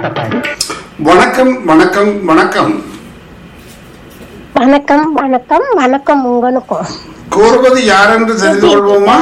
பாரு வணக்கம் வணக்கம் வணக்கம் வணக்கம் வணக்கம் வணக்கம் உங்களுக்கும் கூறுவது யார் என்று தெரிந்து கொள்வோமா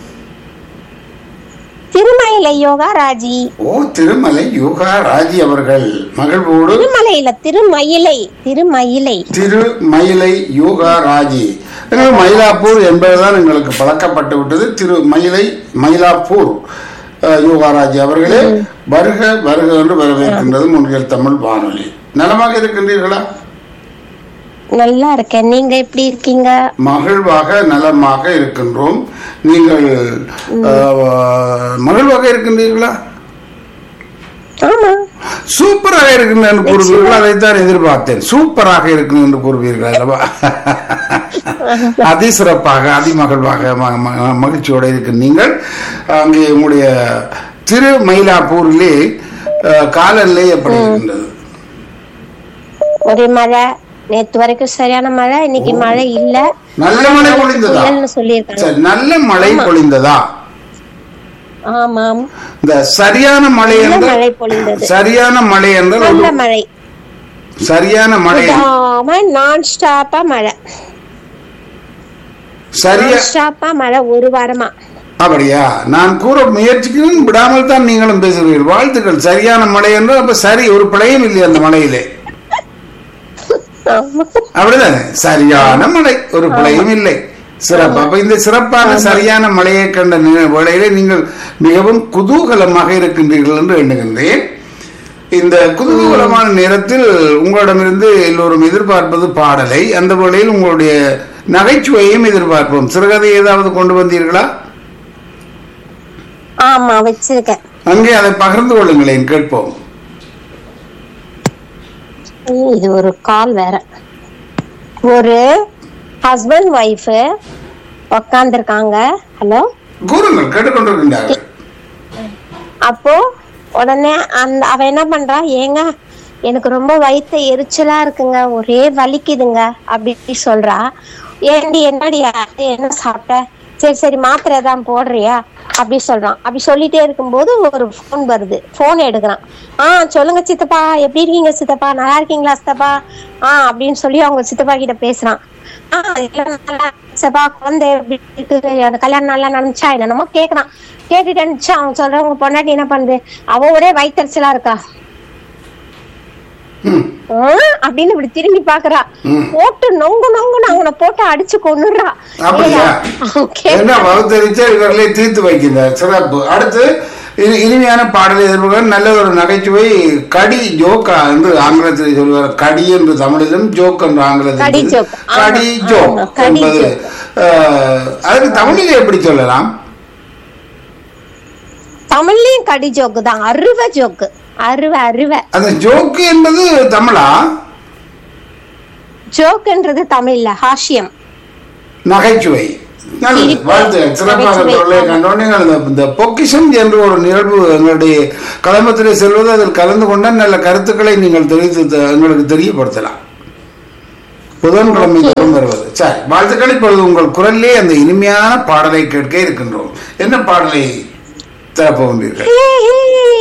திருமயிலை யோகா ராஜி ஓ திருமலை யோகா ராஜி அவர்கள் மகிழ்வோடு திருமலையில திருமயிலை திருமயிலை திருமயிலை யோகா ராஜி எங்கள் மயிலாப்பூர் என்பதுதான் எங்களுக்கு பழக்கப்பட்டு விட்டது திரு மயிலை மயிலாப்பூர் அஹ், யோகாராஜி அவர்களே வருக வருக என்று வரவேற்கின்றது முன்கள் தமிழ் வானொலி நலமாக இருக்கின்றீர்களா நல்லா இருக்கேன் நீங்க எப்படி இருக்கீங்க மகிழ்வாக நலமாக இருக்கின்றோம் நீங்கள் அஹ், மகிழ்வாக இருக்கின்றீர்களா ஆமா சூப்பராக இருக்கின்ற என்று கூறுவீர்கள் அதைத்தான் எதிர்பார்த்தேன் சூப்பராக இருக்கும் என்று கூறுவீர்கள் அல்லவா அதிசிறப்பாக அதிமகிழ்வாக ம- ம- மகிழ்ச்சியோடு இருக்கு நீங்கள் அங்கே உங்களுடைய திரு மயிலாப்பூரிலே அஹ், காலநிலை எப்படி இருக்கின்றது ஒரே மழை நேத்து வரைக்கும் சரியான மழை இன்னைக்கு மழை இல்ல நல்ல மழை பொழிந்ததா புயல்னு சொல்லியிருக்காங்க சரி நல்ல மழை பொழிந்ததா ஆமாம் இந்த சரியான மழை நல்ல என்றால் மழை பொழிந்தது சரியான மழை என்றால் நல்ல ஒரு மழை சரியான மழை விடாம நான் ஸ்டாப்பா மழை சரியா நான் ஸ்டாப்பா மழை ஒரு வாரமா அப்படியா நான் கூற முயற்சிக்கிறேன் விடாமல் தான் நீங்களும் பேசுகிறீர்கள் வாழ்த்துக்கள் சரியான மழை என்றால் அப்ப சரி ஒரு பிழையும் இல்லை அந்த மழையிலே ஆமா. அப்படிதானே சரியான மழை ஒரு பிழையும் இல்லை சிறப்பு அப்ப இந்த சிறப்பான சரியான மழையை கண்ட நி- வேளையிலே நீங்கள் மிகவும் குதூகலமாக இருக்கின்றீர்கள் என்று எண்ணுகின்றேன் இந்த குதூகலமான நேரத்தில் உங்களிடமிருந்து எல்லோரும் எதிர்பார்ப்பது பாடலை அந்த வேளையில் உங்களுடைய நகைச்சுவையும் எதிர்பார்ப்போம் சிறுகதை ஏதாவது கொண்டு வந்தீர்களா ஆமா வச்சிருக்கேன் அங்கே அதை பகிர்ந்து கொள்ளுங்களேன் கேட்போம் இது ஒரு கால் வேற ஒரு ஹஸ்பண்ட் ஒய்ஃப் உக்காந்துருக்காங்க ஹலோ கூறுங்கள் கேட்டுக்கொண்டிருக்கின்றார்கள் அப்போ உடனே அந்த அவ என்ன பண்றா ஏங்க எனக்கு ரொம்ப வயித்த எரிச்சலா இருக்குங்க ஒரே வலிக்குதுங்க அப்படி சொல்றா ஏண்டி என்னடி ஆச்சு? என்ன சாப்பிட்ட சரி சரி மாத்திரை தான் போடுறியா அப்படி சொல்றான் அப்படி சொல்லிட்டே இருக்கும்போது ஒரு ஃபோன் வருது ஃபோன் எடுக்கிறான் ஆ சொல்லுங்க சித்தப்பா எப்படி இருக்கீங்க சித்தப்பா நல்லா இருக்கீங்களா சித்தப்பா ஆ அப்படின்னு சொல்லி அவங்க சித்தப்பா கிட்ட பேசுறான் ஆ எல்லாம் நல்லா இருக்கு சித்தப்பா குழந்தை எப்படி இருக்கு அந்த கல்யாணம் நல்லா நடந்துச்சா என்னென்னமோ கேக்குறான் கேட்டுட்டு இருந்துச்சு அவன் சொல்றான் உங்க பொண்டாட்டி என்ன பண்ணுது அவ ஒரே வயிற்றுச்சலா இருக்கா ம், ஆ, அப்படின்னு இப்படி திரும்பி பாக்குறா ம். போட்டு நொங்கு நொங்கு அவனை போட்டு அடிச்சு கொன்னுடுறா அப்படியா அவன் கேட்டா, என்ன வகுத்தறிச்சா இவர்களை தீர்த்து வைக்கின்றார் சிறப்பு அடுத்து இனி- இனிமையான பாடலை எதிர்பார்க்க நல்ல ஒரு நகைச்சுவை கடி ஜோக்கா என்று ஆங்கிலத்தில் சொல்வார் கடி என்று தமிழிலும் ஜோக் என்று கடி ஆங்கிலத்தில் joke. ஆமா, கடி ஜோக் ஆமா, கடி என்பது joke. அஹ், அதுக்கு தமிழில் எப்படி சொல்லலாம் தமிழ்லயும் கடி ஜோக்கு தான் அருவ ஜோக்கு அருவ அருவ அந்த ஜோக்கு என்பது தமிழா ஜோக்குன்றது தமிழ்ல ஹாஷ்யம் நகைச்சுவை நல்லது சிரிப்பு, வாழ்த்துக்கள் சிறப்பாக நகைச்சுவை. பொருளை கண்டோம் நீங்கள் இந்த- இந்த பொக்கிஷம் என்ற ஒரு நிகழ்வு எங்களுடைய கலமத்திலே செல்வது அதில் கலந்து கொண்டால் நல்ல கருத்துக்களை நீங்கள் தெரிவித்து த- எங்களுக்கு தெரியப்படுத்தலாம் புதன்கிழமை தோறும் வருவது சரி வாழ்த்துக்கள் இப்பொழுது உங்கள் குரலிலே அந்த இனிமையான பாடலை கேட்க இருக்கின்றோம் என்ன பாடலை தரப்போகின்றீர்கள் ஹே, ஹே,